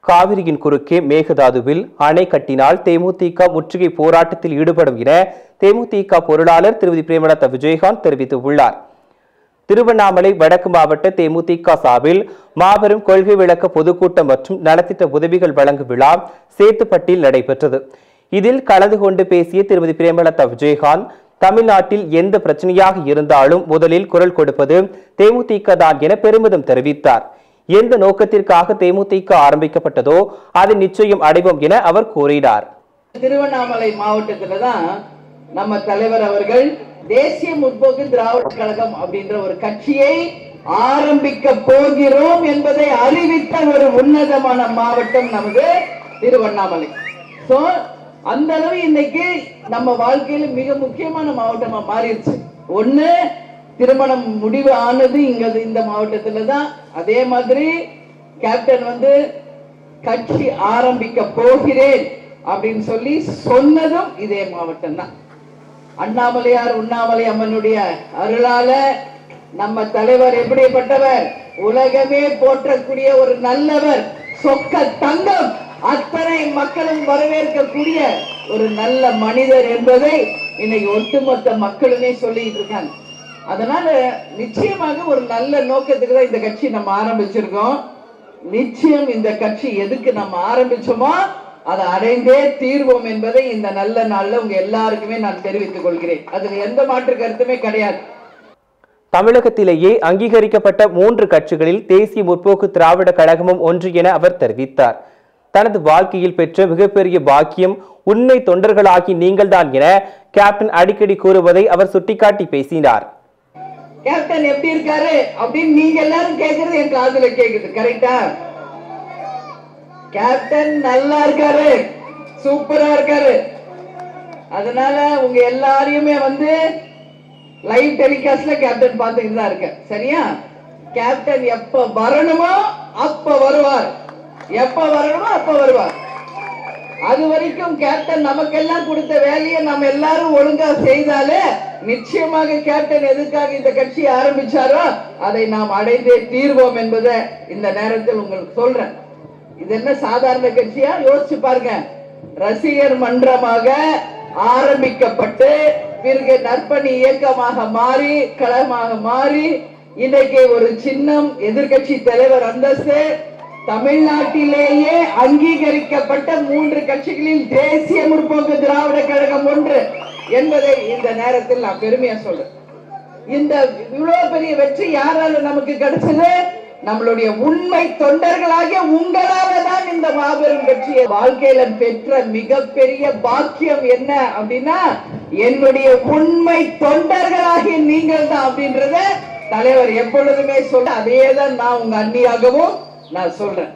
காவிரியின் குறுக்கே மேகதாதுவில் அணை கட்டினால் தேமுதிக முற்றுகை போராட்டத்தில் ஈடுபடும் என தேமுதிக பொருளாளர் திருமதி பிரேமலதா விஜயகாந்த் தெரிவித்துள்ளார் திருவண்ணாமலை வடக்கு மாவட்ட தேமுதிக சார்பில் மாபெரும் கொள்கை விளக்க பொதுக்கூட்டம் மற்றும் நலத்திட்ட உதவிகள் வழங்கும் விழா சேத்துப்பட்டில் நடைபெற்றது இதில் கலந்து கொண்டு பேசிய திருமதி பிரேமலதா விஜயகாந்த் தமிழ்நாட்டில் எந்த பிரச்சனையாக இருந்தாலும் முதலில் குரல் கொடுப்பது தேமுதிக தான் என பெருமிதம் தெரிவித்தார் எந்த நோக்கத்திற்காக தேமுதிக ஆரம்பிக்கப்பட்டதோ அதை நிச்சயம் அடைவோம் என அவர் கூறினார் திருவண்ணாமலை மாவட்டத்துல தான் நம்ம தலைவர் அவர்கள் தேசிய முற்போக்கு திராவிட கழகம் அப்படின்ற ஒரு கட்சியை ஆரம்பிக்க போகிறோம் என்பதை அறிவித்த ஒரு உன்னதமான மாவட்டம் நமது திருவண்ணாமலை சோ அந்த அளவு இன்னைக்கு நம்ம வாழ்க்கையில மிக முக்கியமான மாவட்டமா மாறிடுச்சு ஒண்ணு திருமணம் முடிவு ஆனது இங்க இந்த மாவட்டத்துல தான் அதே மாதிரி கேப்டன் வந்து கட்சி ஆரம்பிக்க போகிறேன் அப்படின்னு சொல்லி சொன்னதும் இதே மாவட்டம் தான் அண்ணாமலையார் உண்ணாமலை அம்மனுடைய அருளால நம்ம தலைவர் எப்படிப்பட்டவர் உலகமே போற்றக்கூடிய ஒரு நல்லவர் சொக்க தங்கம் அத்தனை மக்களும் வரவேற்கக்கூடிய ஒரு நல்ல மனிதர் என்பதை இன்னைக்கு ஒட்டுமொத்த மக்களுமே சொல்லிட்டு இருக்காங்க அதனால நிச்சயமாக ஒரு நல்ல நோக்கத்துக்கு தான் இந்த கட்சி நம்ம ஆரம்பிச்சிருக்கோம் நிச்சயம் இந்த கட்சி எதுக்கு நம்ம ஆரம்பிச்சோமோ அதை அடைந்தே தீர்வோம் என்பதை இந்த நல்ல நாள்ல உங்க எல்லாருக்குமே நான் தெரிவித்துக் கொள்கிறேன் அதுல எந்த மாற்று கருத்துமே கிடையாது தமிழகத்திலேயே அங்கீகரிக்கப்பட்ட மூன்று கட்சிகளில் தேசிய முற்போக்கு திராவிட கழகமும் ஒன்று என அவர் தெரிவித்தார் தனது வாழ்க்கையில் பெற்ற மிகப்பெரிய பாக்கியம் உண்மை தொண்டர்களாகி நீங்கள்தான் என கேப்டன் அடிக்கடி கூறுவதை அவர் சுட்டிக்காட்டி பேசினார் கேப்டன் எப்படி இருக்காரு அப்படின்னு நீங்க எல்லாரும் கேக்குறது என் காதுல கேக்குது கரெக்டா கேப்டன் நல்லா இருக்காரு சூப்பரா இருக்காரு அதனால உங்க எல்லாரையுமே வந்து லைவ் டெலிகாஸ்ட்ல கேப்டன் பார்த்துக்கிட்டு தான் இருக்க சரியா கேப்டன் எப்ப வரணுமோ அப்ப வருவார் எப்ப வரணுமோ அப்ப வருவார் அது வரைக்கும் கேப்டன் நமக்கெல்லாம் கொடுத்த வேலையை நம்ம எல்லாரும் ஒழுங்கா செய்தாலே நிச்சயமாக கேப்டன் எதுக்காக இந்த கட்சி ஆரம்பிச்சாரோ அதை நாம் அடைந்தே தீர்வோம் என்பதை இந்த நேரத்தில் உங்களுக்கு சொல்றேன் இது என்ன சாதாரண கட்சியா யோசிச்சு பாருங்க ரசிகர் மன்றமாக ஆரம்பிக்கப்பட்டு பிறகு நற்பணி இயக்கமாக மாறி களமாக மாறி இன்னைக்கு ஒரு சின்னம் எதிர்க்கட்சி தலைவர் அந்தஸ்து தமிழ்நாட்டிலேயே அங்கீகரிக்கப்பட்ட மூன்று கட்சிகளில் தேசிய முற்போக்கு திராவிட கழகம் ஒன்று என்பதை இந்த நேரத்தில் நான் பெருமையா சொல்றேன் இந்த இவ்வளவு பெரிய வெற்றி யாரால நமக்கு கிடைச்சது நம்மளுடைய உண்மை தொண்டர்களாகிய உங்களால தான் இந்த மாபெரும் வெற்றியை வாழ்க்கையில பெற்ற மிகப்பெரிய பாக்கியம் என்ன அப்படின்னா என்னுடைய உண்மை தொண்டர்களாகிய நீங்கள் தான் அப்படின்றத தலைவர் எப்பொழுதுமே சொல்ல அதே தான் நான் உங்க அண்ணியாகவும் நான் சொல்றேன்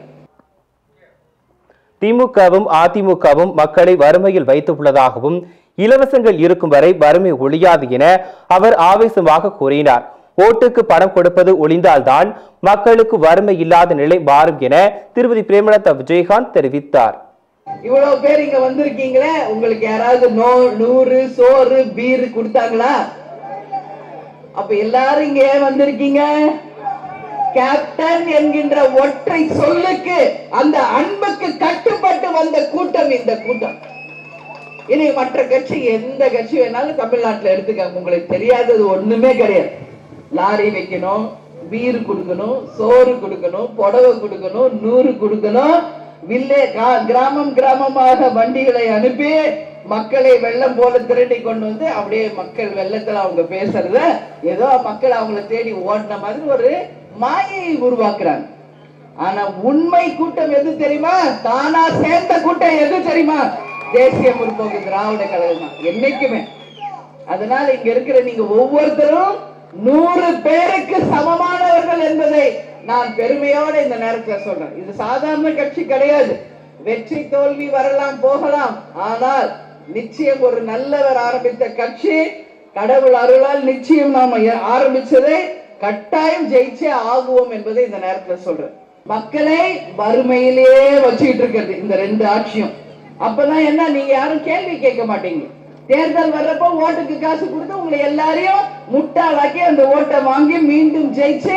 திமுகவும் அதிமுகவும் மக்களை வறுமையில் வைத்துள்ளதாகவும் இலவசங்கள் இருக்கும் வரை வறுமை ஒழியாது என அவர் ஆவேசமாக கூறினார் ஓட்டுக்கு பணம் கொடுப்பது ஒளிந்தால்தான் மக்களுக்கு வறுமை இல்லாத நிலை மாறும் என திருமதி பிரேமலதா விஜயகாந்த் தெரிவித்தார் இவ்வளவு பேர் இங்க வந்திருக்கீங்களே உங்களுக்கு யாராவது நோ நூறு சோறு பீர் கொடுத்தாங்களா அப்ப எல்லாரும் இங்க ஏன் வந்திருக்கீங்க கேப்டன் என்கின்ற ஒற்றை சொல்லுக்கு அந்த அன்புக்கு கட்டுப்பட்டு வந்த கூட்டம் இந்த கூட்டம் இனி மற்ற கட்சி எந்த கட்சி வேணாலும் தமிழ்நாட்டுல எடுத்துக்காங்க உங்களுக்கு தெரியாதது ஒண்ணுமே கிடையாது லாரி வைக்கணும் பீர் கொடுக்கணும் சோறு கொடுக்கணும் புடவை கொடுக்கணும் நூறு கொடுக்கணும் வில்லே கா- கிராமம் கிராமமாக வண்டிகளை அனுப்பி மக்களை வெள்ளம் போல திரட்டி கொண்டு வந்து அப்படியே மக்கள் வெள்ளத்துல அவங்க பேசுறத ஏதோ மக்கள் அவங்கள தேடி ஓடின மாதிரி ஒரு மாயையை உருவாக்குறாங்க ஆனா உண்மை கூட்டம் எது தெரியுமா தானா சேர்ந்த கூட்டம் எது தெரியுமா தேசிய முற்போக்கு திராவிட கழகம் தான் என்னைக்குமே அதனால இங்க இருக்கிற நீங்க ஒவ்வொருத்தரும் நூறு பேருக்கு சமமானவர்கள் என்பதை நான் பெருமையோட இந்த நேரத்துல சொல்றேன் இது சாதாரண கட்சி கிடையாது வெற்றி தோல்வி வரலாம் போகலாம் ஆனால் நிச்சயம் ஒரு நல்லவர் ஆரம்பித்த கட்சி கடவுள் அருளால் நிச்சயம் நாம எ- ஆரம்பிச்சதை கட்டாயம் ஜெயிச்சே ஆகுவோம் என்பதை இந்த நேரத்துல சொல்றேன் மக்களை வறுமையிலேயே வச்சுக்கிட்டு இருக்கிறது இந்த ரெண்டு ஆட்சியும் அப்பதான் என்ன நீங்க யாரும் கேள்வி கேட்க மாட்டீங்க தேர்தல் வர்றப்போ ஓட்டுக்கு காசு கொடுத்து உங்களை எல்லாரையும் முட்டாளாக்கி அந்த ஓட்டை வாங்கி மீண்டும் ஜெயிச்சு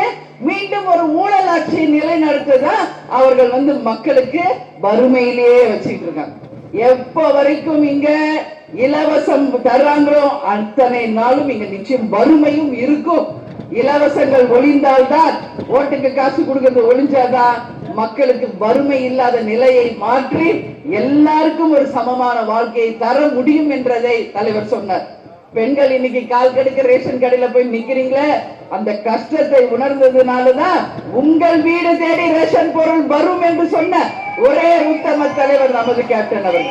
மீண்டும் ஒரு ஊழல் ஆட்சியை நிலைநடத்துதான் அவர்கள் வந்து மக்களுக்கு வறுமையிலேயே வச்சுட்டு இருக்காங்க எப்ப வரைக்கும் இங்க இலவசம் தர்றாங்களோ அத்தனை நாளும் இங்க நிச்சயம் வறுமையும் இருக்கும் இலவசங்கள் ஒளிந்தால்தான் ஓட்டுக்கு காசு கொடுக்கறது ஒளிஞ்சாதான் மக்களுக்கு வறுமை இல்லாத நிலையை மாற்றி எல்லாருக்கும் ஒரு சமமான வாழ்க்கையை தர முடியும் என்றதை தலைவர் சொன்னார் பெண்கள் இன்னைக்கு கால் கடுக்க ரேஷன் கடையில போய் நிக்கிறீங்களே அந்த கஷ்டத்தை உணர்ந்ததுனாலதான் உங்கள் வீடு தேடி ரேஷன் பொருள் வரும் என்று சொன்ன ஒரே உத்தம தலைவர் நமது கேப்டன் அவர்கள்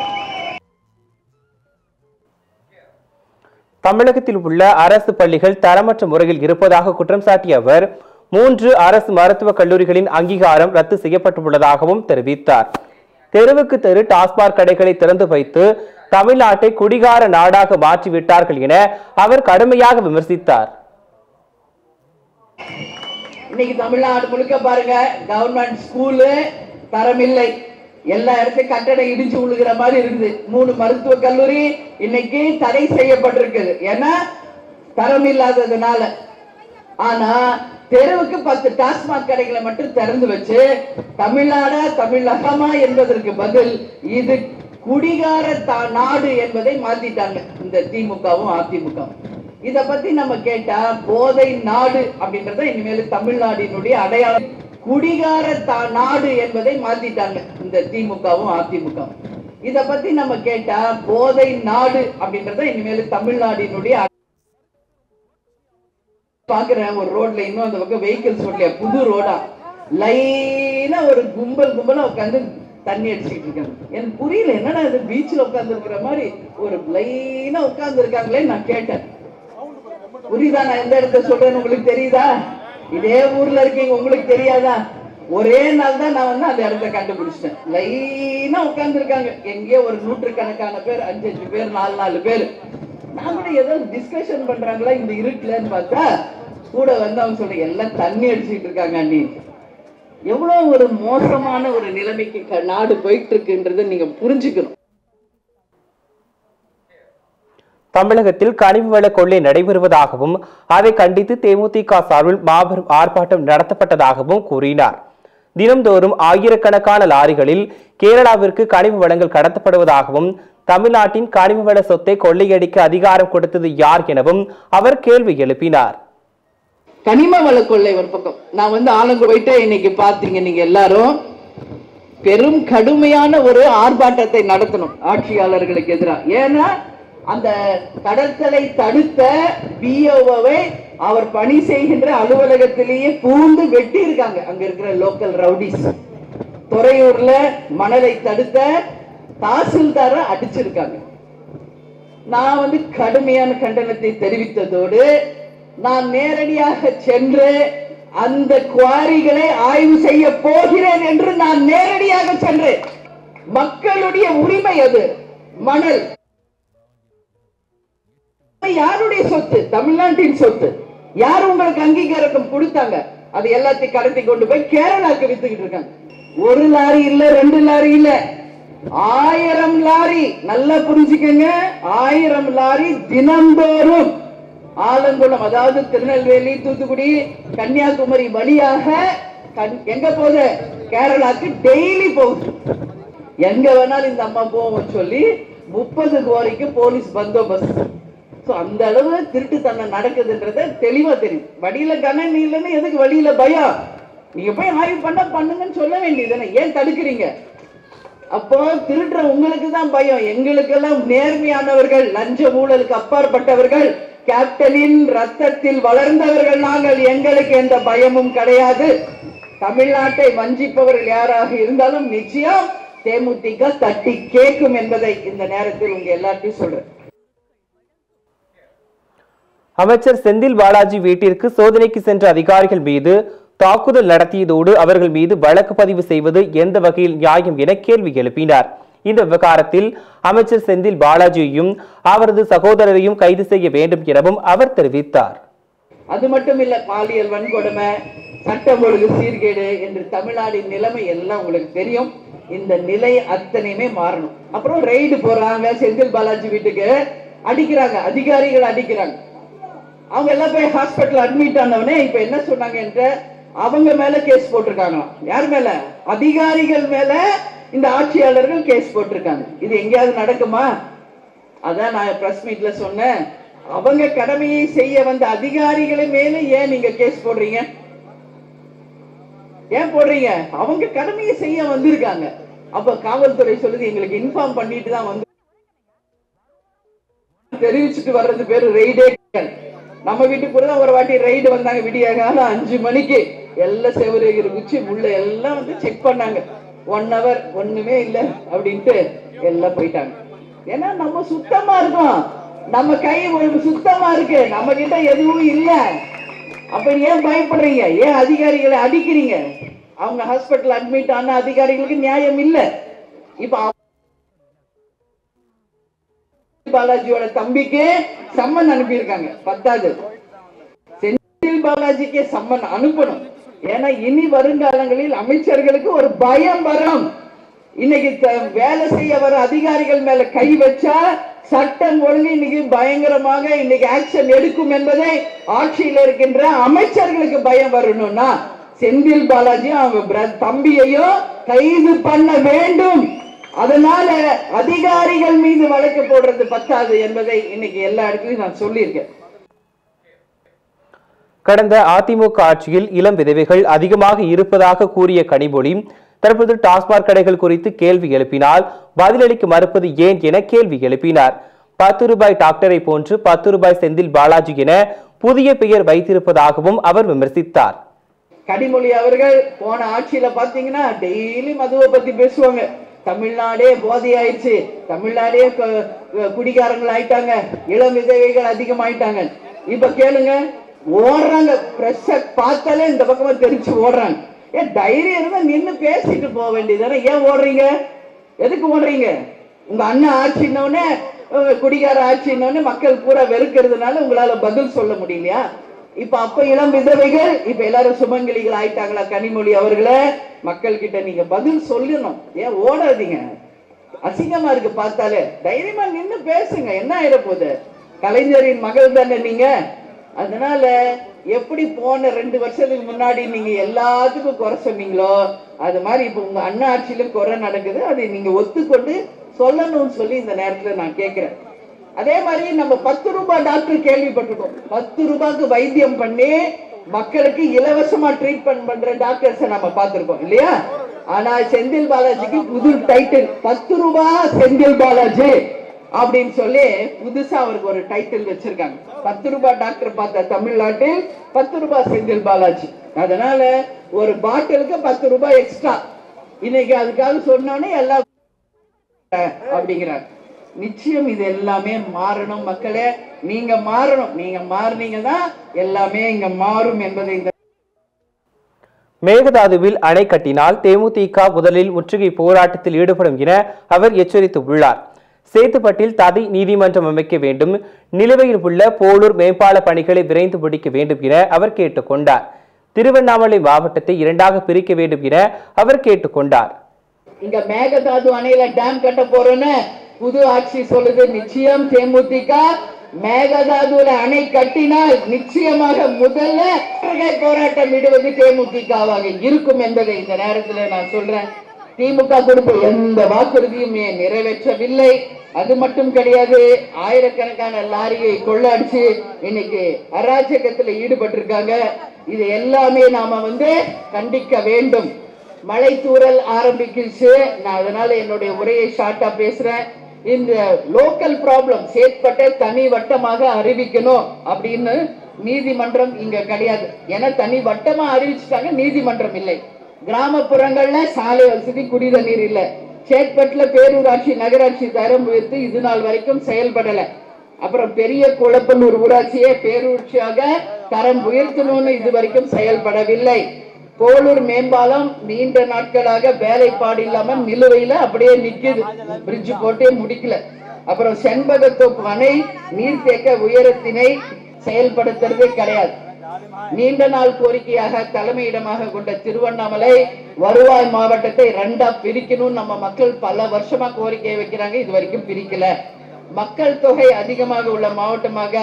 தமிழகத்தில் உள்ள அரசு பள்ளிகள் தரமற்ற முறையில் இருப்பதாக குற்றம் சாட்டிய அவர் மூன்று அரசு மருத்துவக் கல்லூரிகளின் அங்கீகாரம் ரத்து செய்யப்பட்டுள்ளதாகவும் தெரிவித்தார் தெருவுக்கு தெரு டாஸ்மாக் கடைகளை திறந்து வைத்து தமிழ்நாட்டை குடிகார நாடாக மாற்றிவிட்டார்கள் என அவர் கடுமையாக விமர்சித்தார் இன்னைக்கு தமிழ்நாடு முழுக்க பாருங்க கவர்மெண்ட் ஸ்கூலு தரமில்லை எல்லா இடத்தையும் கட்டடம் இடிஞ்சு விழுகிற மாதிரி இருக்குது மூணு மருத்துவ கல்லூரி இன்னைக்கு தடை செய்யப்பட்டிருக்குது ஏன்னா தரம் இல்லாததுனால ஆனா தெருவுக்கு பத்து டாஸ்மாக் கடைகளை மட்டும் திறந்து வச்சு தமிழ்நாடா தமிழகமா என்பதற்கு பதில் இது குடிகார தா- நாடு என்பதை மாத்திட்டாங்க இந்த திமுகவும் அதிமுகவும் இத பத்தி நம்ம கேட்டா போதை நாடு அப்படின்றத இனிமேல் தமிழ்நாடினுடைய அடையாளம் குடிகார தா- நாடு என்பதை மாத்திட்டாங்க இந்த திமுகவும் அதிமுகவும் இத பத்தி நம்ம கேட்டா போதை நாடு அப்படின்றத இனிமேல் தமிழ்நாடினுடைய அ- பாக்குறேன் ஒரு ரோட்ல இன்னும் அந்த பக்கம் வெஹிக்கிள்ஸ் ரோட்ல புது ரோடா லைனா ஒரு கும்பல் கும்பலா உட்காந்து தண்ணி அடிச்சுட்டு இருக்காங்க எனக்கு புரியல என்னடா இது பீச்ல உட்கார்ந்து இருக்கிற மாதிரி ஒரு லைனா உட்கார்ந்து இருக்காங்களே நான் கேட்டேன் புரியுதா நான் எந்த இடத்த சொல்றேன்னு உங்களுக்கு தெரியுதா இதே ஊர்ல இருக்கீங்க உங்களுக்கு தெரியாதா ஒரே நாள் தான் நான் வந்து அந்த இடத்த கண்டுபிடிச்சிட்டேன் லைனா உட்கார்ந்து இருக்காங்க எங்கேயோ ஒரு நூற்றுக்கணக்கான பேர் அஞ்சு அஞ்சு பேர் நாலு நாலு பேர் நான் கூட ஏதோ டிஸ்கஷன் பண்றாங்களா இந்த இருட்டுலன்னு பார்த்தா கூட வந்து அவங்க சொல்றேன் எல்லாம் தண்ணி அடிச்சுட்டு இருக்காங்க அண்ணி எவ்வளவு ஒரு மோசமான ஒரு நிலைமைக்கு க- நாடு போயிட்டு இருக்குன்றதை நீங்க புரிஞ்சுக்கணும் தமிழகத்தில் கனிம வள கொள்ளை நடைபெறுவதாகவும் அதை கண்டித்து தேமுதிக சார்பில் மாபெரும் ஆர்ப்பாட்டம் நடத்தப்பட்டதாகவும் கூறினார் தினம்தோறும் ஆயிரக்கணக்கான லாரிகளில் கேரளாவிற்கு கனிம வளங்கள் கடத்தப்படுவதாகவும் தமிழ்நாட்டின் கனிம வள சொத்தை கொள்ளையடிக்க அதிகாரம் கொடுத்தது யார் எனவும் அவர் கேள்வி எழுப்பினார் கனிம வள கொள்ளை ஒரு பக்கம் நான் வந்து ஆலங்கு போயிட்டு இன்னைக்கு பாத்தீங்க நீங்க எல்லாரும் பெரும் கடுமையான ஒரு ஆர்ப்பாட்டத்தை நடத்தணும் ஆட்சியாளர்களுக்கு எதிராக ஏன்னா அந்த கடற்கரை தடுத்த பிஓவை அவர் பணி செய்கின்ற அலுவலகத்திலேயே பூந்து வெட்டி இருக்காங்க அங்க இருக்கிற லோக்கல் ரவுடிஸ் துறையூர்ல மணலை தடுத்த தாசில்தார அடிச்சிருக்காங்க நான் வந்து கடுமையான கண்டனத்தை தெரிவித்ததோடு நான் நேரடியாக சென்று அந்த குவாரிகளை ஆய்வு செய்ய போகிறேன் என்று நான் நேரடியாக சென்றேன் மக்களுடைய உரிமை அது மணல் யாருடைய சொத்து தமிழ்நாட்டின் சொத்து யார் உங்களுக்கு அங்கீகாரம் கொடுத்தாங்க அது எல்லாத்தையும் கடத்தி கொண்டு போய் கேரளாக்கு வித்துக்கிட்டு இருக்காங்க ஒரு லாரி இல்ல ரெண்டு லாரி இல்ல ஆயிரம் லாரி நல்லா புரிஞ்சுக்கங்க ஆயிரம் லாரி தினந்தோறும் ஆலங்குளம் அதாவது திருநெல்வேலி தூத்துக்குடி கன்னியாகுமரி வழியாக கன்- எங்க போகுது கேரளாக்கு டெய்லி போகுது எங்க வேணாலும் இந்த அம்மா போவோம் சொல்லி முப்பது கோரிக்கு போலீஸ் பந்தோபஸ்த் சோ அந்த அளவு திருட்டுத்தனம் நடக்குதுன்றத தெளிவா தெரியும் வழியில கணனி இல்லைன்னு எதுக்கு வழியில பயம் நீங்க போய் ஆய்வு பண்ண பண்ணுங்கன்னு சொல்ல வேண்டியதுதானே ஏன் தடுக்கிறீங்க அப்போ திருடுற உங்களுக்கு தான் பயம் எங்களுக்கெல்லாம் நேர்மையானவர்கள் லஞ்ச ஊழலுக்கு அப்பாற்பட்டவர்கள் கேப்டனின் ரத்தத்தில் வளர்ந்தவர்கள் நாங்கள் எங்களுக்கு எந்த பயமும் கிடையாது தமிழ்நாட்டை வஞ்சிப்பவர்கள் யாராக இருந்தாலும் நிச்சயம் தேமுதிக தட்டி கேட்கும் என்பதை இந்த நேரத்தில் உங்க எல்லாத்தையும் சொல்றேன் அமைச்சர் செந்தில் பாலாஜி வீட்டிற்கு சோதனைக்கு சென்ற அதிகாரிகள் மீது தாக்குதல் நடத்தியதோடு அவர்கள் மீது வழக்கு பதிவு செய்வது எந்த வகையில் நியாயம் என கேள்வி எழுப்பினார் இந்த விவகாரத்தில் அமைச்சர் செந்தில் பாலாஜியையும் அவரது சகோதரரையும் கைது செய்ய வேண்டும் எனவும் அவர் தெரிவித்தார் அது மட்டும் இல்ல பாலியல் வன்கொடுமை சட்டம் ஒழுங்கு சீர்கேடு என்று தமிழ்நாடின் நிலைமை எல்லாம் உங்களுக்கு தெரியும் இந்த நிலை அத்தனையுமே மாறணும் அப்புறம் ரெய்டு போறாங்க செந்தில் பாலாஜி வீட்டுக்கு அடிக்கிறாங்க அதிகாரிகள் அடிக்கிறாங்க அவங்க எல்லாம் போய் ஹாஸ்பிட்டல் அட்மிட் ஆனவனே இப்ப என்ன சொன்னாங்க என்ற அவங்க மேல கேஸ் போட்டிருக்காங்களாம் யார் மேல அதிகாரிகள் மேல இந்த ஆட்சியாளர்கள் கேஸ் போட்டிருக்காங்க இது எங்கேயாவது நடக்குமா அதான் நான் பிரஸ் மீட்ல சொன்னேன் அவங்க கடமையை செய்ய வந்த அதிகாரிகளை மேல ஏன் நீங்க கேஸ் போடுறீங்க ஏன் போடுறீங்க அவங்க கடமையை செய்ய வந்திருக்காங்க அப்ப காவல்துறை சொல்லுது எங்களுக்கு இன்ஃபார்ம் பண்ணிட்டு தான் வந்து தெரிவிச்சுட்டு வர்றது பேரு ரெய்டே நம்ம வீட்டுக்கு கூட தான் ஒரு வாட்டி ரைடு வந்தாங்க விடிய காலம் அஞ்சு மணிக்கு எல்லாம் செவரு குச்சி முள்ள எல்லாம் வந்து செக் பண்ணாங்க ஒன் ஹவர் ஒண்ணுமே இல்ல அப்படின்ட்டு எல்லாம் போயிட்டாங்க ஏன்னா நம்ம சுத்தமா இருக்கோம் நம்ம கை ஒரு சுத்தமா இருக்கு நம்ம கிட்ட எதுவும் இல்ல அப்ப ஏன் பயப்படுறீங்க ஏன் அதிகாரிகளை அடிக்கிறீங்க அவங்க ஹாஸ்பிட்டல் அட்மிட் ஆன அதிகாரிகளுக்கு நியாயம் இல்ல இப்ப அவ- பாலாஜியோட தம்பிக்கு சம்மன் அனுப்பியிருக்காங்க பத்தாது செந்தில் பாலாஜிக்கு சம்மன் அனுப்பணும் ஏன்னா இனி வருங்காலங்களில் அமைச்சர்களுக்கு ஒரு பயம் வரும் இன்னைக்கு த- வேலை செய்ய வர அதிகாரிகள் மேல கை வச்சா சட்டம் ஒழுங்கு இன்னைக்கு பயங்கரமாக இன்னைக்கு ஆக்ஷன் எடுக்கும் என்பதை ஆட்சியில் இருக்கின்ற அமைச்சர்களுக்கு பயம் வரணும்னா செந்தில் பாலாஜியும் அவங்க பிர- தம்பியையும் கைது பண்ண வேண்டும் அதனால அதிகாரிகள் மீது வழக்கு போடுறது பத்தாது என்பதை இன்னைக்கு எல்லா இடத்துலயும் நான் சொல்லியிருக்கேன் கடந்த அதிமுக ஆட்சியில் இளம் விதவைகள் அதிகமாக இருப்பதாக கூறிய கனிமொழி தற்போது டாஸ்மாக் கடைகள் குறித்து கேள்வி எழுப்பினால் பதிலளிக்க மறுப்பது ஏன் என கேள்வி எழுப்பினார் பத்து ரூபாய் டாக்டரை போன்று பத்து ரூபாய் செந்தில் பாலாஜி என புதிய பெயர் வைத்திருப்பதாகவும் அவர் விமர்சித்தார் கனிமொழி அவர்கள் போன ஆட்சியில பாத்தீங்கன்னா டெய்லி மதுவை பத்தி பேசுவாங்க தமிழ்நாடே போதை ஆயிடுச்சு தமிழ்நாடே கு- குடிகாரங்கள் ஆயிட்டாங்க இளம் விதவைகள் அதிகமாயிட்டாங்க இப்ப கேளுங்க ஓடுறாங்க பிரஷ பார்த்தாலே இந்த பக்கமா தெரிச்சு ஓடுறாங்க ஏன் தைரியம் இருந்தா நின்னு பேசிட்டு போக வேண்டியதானே ஏன் ஓடுறீங்க எதுக்கு ஓடுறீங்க உங்க அண்ணன் ஆட்சின்னொடனே அஹ், குடிகார ஆட்சின்னொடனே மக்கள் பூரா வெறுக்கிறதுனால உங்களால பதில் சொல்ல முடியலையா இப்ப அப்ப இளம் விதவைகள் இப்ப எல்லாரும் சுமங்கலிகள் ஆயிட்டாங்களா கனிமொழி அவர்களே மக்கள் கிட்ட நீங்க பதில் சொல்லணும் ஏன் ஓடாதீங்க அசிங்கமா இருக்கு பார்த்தாலே தைரியமா நின்னு பேசுங்க என்ன ஆயிட போகுது கலைஞரின் மகள் தானே நீங்க அதனால எப்படி போன ரெண்டு வருஷத்துக்கு முன்னாடி நீங்க எல்லாத்துக்கும் குறை சொன்னீங்களோ அது மாதிரி இப்ப உங்க அண்ணா ஆட்சியிலும் குறை நடக்குது அதை நீங்க ஒத்துக்கொண்டு சொல்லணும்னு சொல்லி இந்த நேரத்துல நான் கேட்கிறேன் அதே மாதிரி நம்ம பத்து ரூபாய் டாக்டர் கேள்விப்பட்டிருக்கோம் பத்து ரூபாய்க்கு வைத்தியம் பண்ணி மக்களுக்கு இலவசமா ட்ரீட்மெண்ட் பண்ற டாக்டர்ஸ் நம்ம பார்த்திருக்கோம் இல்லையா ஆனா செந்தில் பாலாஜிக்கு புது டைட்டில் பத்து ரூபாய் செந்தில் பாலாஜி அப்படின்னு சொல்லி புதுசா அவருக்கு ஒரு டைட்டில் வச்சிருக்காங்க பத்து ரூபாய் டாக்டர் பார்த்த தமிழ்நாட்டில் பத்து ரூபாய் செந்தில் பாலாஜி அதனால ஒரு பாட்டிலுக்கு பத்து ரூபாய் எக்ஸ்ட்ரா இன்னைக்கு அதுக்காக சொன்னோன்னே எல்லாம் அப்படிங்கிறார் நிச்சயம் இது எல்லாமே மாறணும் மக்களே நீங்க மாறணும் நீங்க மாறுனீங்கன்னா எல்லாமே இங்க மாறும் என்பதை இந்த மேகதாதுவில் அணை கட்டினால் தேமுதிக முதலில் முற்றுகை போராட்டத்தில் ஈடுபடும் என அவர் எச்சரித்துள்ளார் சேத்துப்பட்டில் ததை நீதிமன்றம் அமைக்க வேண்டும் நிலுவையில் உள்ள போலூர் மேம்பால பணிகளை விரைந்து முடிக்க வேண்டும் என அவர் கேட்டுக்கொண்டார் திருவண்ணாமலை மாவட்டத்தை இரண்டாக பிரிக்க வேண்டும் என அவர் கேட்டுக்கொண்டார் இங்க மேகதாது அணையில டேம் கட்ட போறோன்னு புது ஆட்சி சொல்லுது நிச்சயம் தேமுதிக மேகதாதுல அணை கட்டினால் நிச்சயமாக முதல்ல முற்றுகை போராட்டம் விடுவது தேமுதிகவாக இருக்கும் என்பதை இந்த நேரத்துல நான் சொல்றேன் திமுக கொடுத்த எந்த வாக்குறுதியுமே நிறைவேற்றவில்லை அது மட்டும் கிடையாது ஆயிரக்கணக்கான லாரியை கொள்ளடிச்சு இன்னைக்கு அராஜகத்துல ஈடுபட்டிருக்காங்க இது எல்லாமே நாம வந்து கண்டிக்க வேண்டும் மழை தூறல் ஆரம்பிக்கிச்சு நான் அதனால என்னுடைய உரையை ஷார்ட்டா பேசுறேன் இந்த லோக்கல் ப்ராப்ளம் சேத்பட்டை தனி வட்டமாக அறிவிக்கணும் அப்படின்னு நீதிமன்றம் இங்க கிடையாது ஏன்னா தனி வட்டமா அறிவிச்சுட்டாங்க நீதிமன்றம் இல்லை கிராமப்புறங்கள்ல சாலை வசதி குடித நீர் இல்ல சேத்பட்டுல பேரூராட்சி நகராட்சி தரம் உயர்த்து இது நாள் வரைக்கும் செயல்படல அப்புறம் பெரிய குளப்பனூர் ஊராட்சியே பேரூராட்சியாக தரம் உயர்த்தணும்னு இது வரைக்கும் செயல்படவில்லை போலூர் மேம்பாலம் நீண்ட நாட்களாக வேலைப்பாடு இல்லாம நிலுவையில அப்படியே நிக்குது பிரிட்ஜ் போட்டே முடிக்கல அப்புறம் செண்பகத்தோப்பு அணை நீர்த்தேக்க உயரத்தினை செயல்படுத்துறதே கிடையாது நீண்ட நாள் கோரிக்கையாக தலைமையிடமாக கொண்ட திருவண்ணாமலை வருவாய் மாவட்டத்தை ரெண்டா பிரிக்கணும் நம்ம மக்கள் பல வருஷமா கோரிக்கை வைக்கிறாங்க இது வரைக்கும் பிரிக்கல மக்கள் தொகை அதிகமாக உள்ள மாவட்டமாக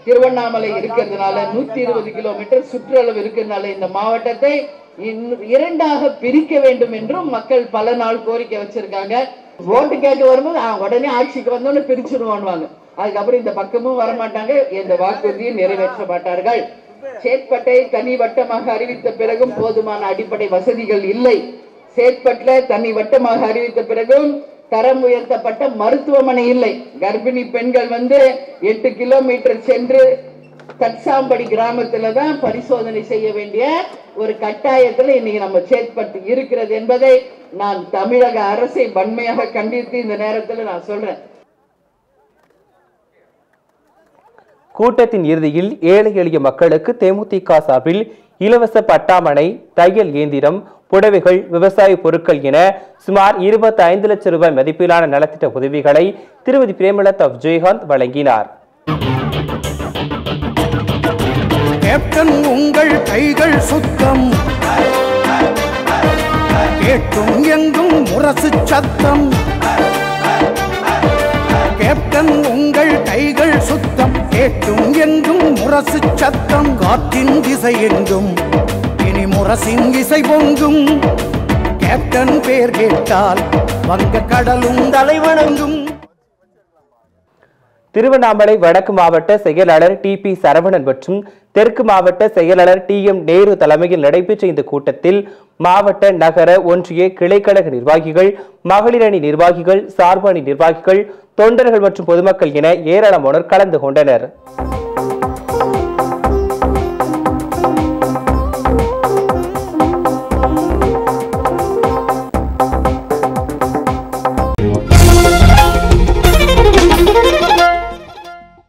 திருவண்ணாமலை இருக்கிறதுனால நூத்தி இருபது கிலோமீட்டர் சுற்றளவு இருக்கிறதுனால இந்த மாவட்டத்தை இன்னும் இரண்டாக பிரிக்க வேண்டும் என்றும் மக்கள் பல நாள் கோரிக்கை வச்சிருக்காங்க ஓட்டு கேட்க வரும்போது "ஆ, உடனே ஆட்சிக்கு வந்தோன்னு பிரிச்சுடுவான்வாங்க அதுக்கப்புறம் இந்த பக்கமும் வரமாட்டாங்க இந்த வாக்குறுதியை நிறைவேற்ற மாட்டார்கள் சேத்பட்டை தனி வட்டமாக அறிவித்த பிறகும் போதுமான அடிப்படை வசதிகள் இல்லை சேத்பட்ல தனி வட்டமாக அறிவித்த பிறகும் தரம் உயர்த்தப்பட்ட மருத்துவமனை இல்லை கர்ப்பிணி பெண்கள் வந்து எட்டு கிலோமீட்டர் சென்று தட்சாம்படி கிராமத்துல தான் பரிசோதனை செய்ய வேண்டிய ஒரு கட்டாயத்துல இன்னைக்கு நம்ம சேத்பட்டு இருக்கிறது என்பதை நான் தமிழக அரசை வன்மையாக கண்டித்து இந்த நேரத்துல நான் சொல்றேன் கூட்டத்தின் இறுதியில் ஏழை எளிய மக்களுக்கு தேமுதிக சார்பில் இலவச பட்டாமனை தையல் இயந்திரம் புடவைகள் விவசாய பொருட்கள் என சுமார் 25 லட்சம் ரூபாய் மதிப்பிலான நலத்திட்ட உதவிகளை திருமதி பிரேமலதா விஜயகாந்த் வழங்கினார் கேப்டன் உங்கள் கைகள் சுத்தம் கேட்டும் எங்கும் முரசு சத்தம் கேப்டன் உங்கள் கைகள் சுத்தம் கேட்டும் எங்கும் முரசு சத்தம் காற்றின் திசை எங்கும் இனி முரசின் இசை பொங்கும் கேப்டன் பேர் கேட்டால் வங்க கடலும் தலைவணங்கும் திருவண்ணாமலை வடக்கு மாவட்ட செயலாளர் டி பி சரவணன் மற்றும் தெற்கு மாவட்ட செயலாளர் டி எம் நேரு தலைமையில் நடைபெற்ற இந்த கூட்டத்தில் மாவட்ட நகர ஒன்றிய கிளைக்கழக நிர்வாகிகள் மகளிர் அணி நிர்வாகிகள் சார்பு அணி நிர்வாகிகள் தொண்டர்கள் மற்றும் பொதுமக்கள் என ஏராளமானோர் கலந்து கொண்டனர்